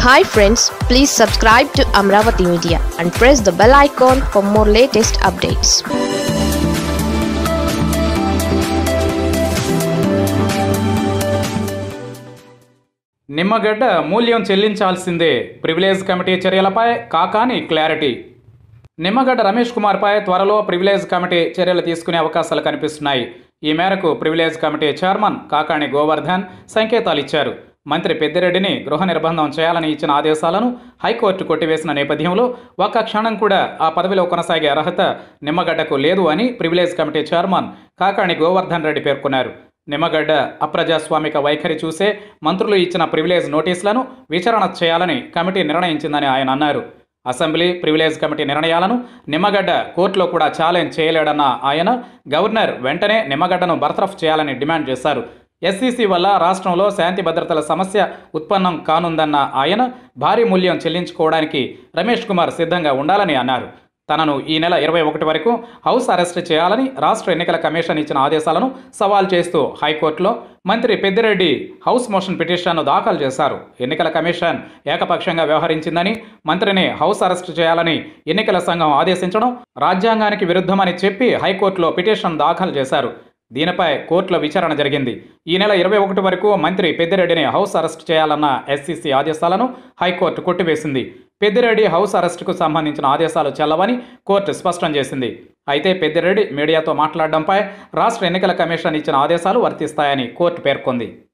hi friends please subscribe to Amaravati media and press the bell icon for more latest updates Nimmagadda మూల్యం చెల్లించాల్సిందే privilege committee చర్యలపై Kakani clarity Nimmagadda Ramesh కుమార్పై త్వరలో privilege committee చర్యలు తీసుకునే అవకాశాలు కనిపిస్తున్నాయి ఈ మేరకు privilege committee chairman Kakani Govardhan సంకేతాలు ఇచ్చారు మంత్రి పెద్దిరెడ్డిని గృహ నిర్బంధం చేయాలని ఇచ్చిన ఆదేశాలను హైకోర్టు కొట్టివేసిన నేపథ్యంలో ఒక్క క్షణం కూడా ఆ పదవిలో కొనసాగే అర్హత నిమ్మగడ్డకు లేదు అని privilege committee chairman Kakani Govardhan Reddy పేర్కొన్నారు నిమ్మగడ్డ అప్రజాస్వామిక వైఖరి చూసే మంత్రులు ఇచ్చిన ప్రివిలేజ్ నోటీసులను విచారణ చేయాలని కమిటీ నిర్ణయించిందని ఆయన అన్నారు అసెంబ్లీ ప్రివిలేజ్ కమిటీ నిర్ణయాలను నిమ్మగడ్డ కోర్టులో కూడా ఛాలెంజ్ చేయలేడన్న ఆయన గవర్నర్ వెంటనే నిమ్మగడ్డను బర్తరఫ్ చేయాలని డిమాండ్ చేశారు ఎస్సీసీ వల్ల రాష్ట్రంలో శాంతి భద్రతల సమస్య ఉత్పన్నం కానుందన్న ఆయన భారీ మూల్యం చెల్లించుకోవడానికి రమేష్ కుమార్ సిద్ధంగా ఉండాలని అన్నారు తనను ఈ నెల ఇరవై ఒకటి వరకు హౌస్ అరెస్ట్ చేయాలని రాష్ట్ర ఎన్నికల కమిషన్ ఇచ్చిన ఆదేశాలను సవాల్ చేస్తూ హైకోర్టులో మంత్రి పెద్దిరెడ్డి హౌస్ మోషన్ పిటిషన్ను దాఖలు చేశారు ఎన్నికల కమిషన్ ఏకపక్షంగా వ్యవహరించిందని మంత్రిని హౌస్ అరెస్ట్ చేయాలని ఎన్నికల సంఘం ఆదేశించడం రాజ్యాంగానికి విరుద్ధమని చెప్పి హైకోర్టులో పిటిషన్ దాఖలు చేశారు దీనిపై కోర్టులో విచారణ జరిగింది ఈ నెల ఇరవై ఒకటి వరకు మంత్రి పెద్దిరెడ్డిని హౌస్ అరెస్ట్ చేయాలన్న ఎస్సీసీ ఆదేశాలను హైకోర్టు కొట్టివేసింది పెద్దిరెడ్డి హౌస్ అరెస్టుకు సంబంధించిన ఆదేశాలు చెల్లవని కోర్టు స్పష్టం చేసింది అయితే పెద్దిరెడ్డి మీడియాతో మాట్లాడడంపై రాష్ట్ర ఎన్నికల కమిషన్ ఇచ్చిన ఆదేశాలు వర్తిస్తాయని కోర్టు పేర్కొంది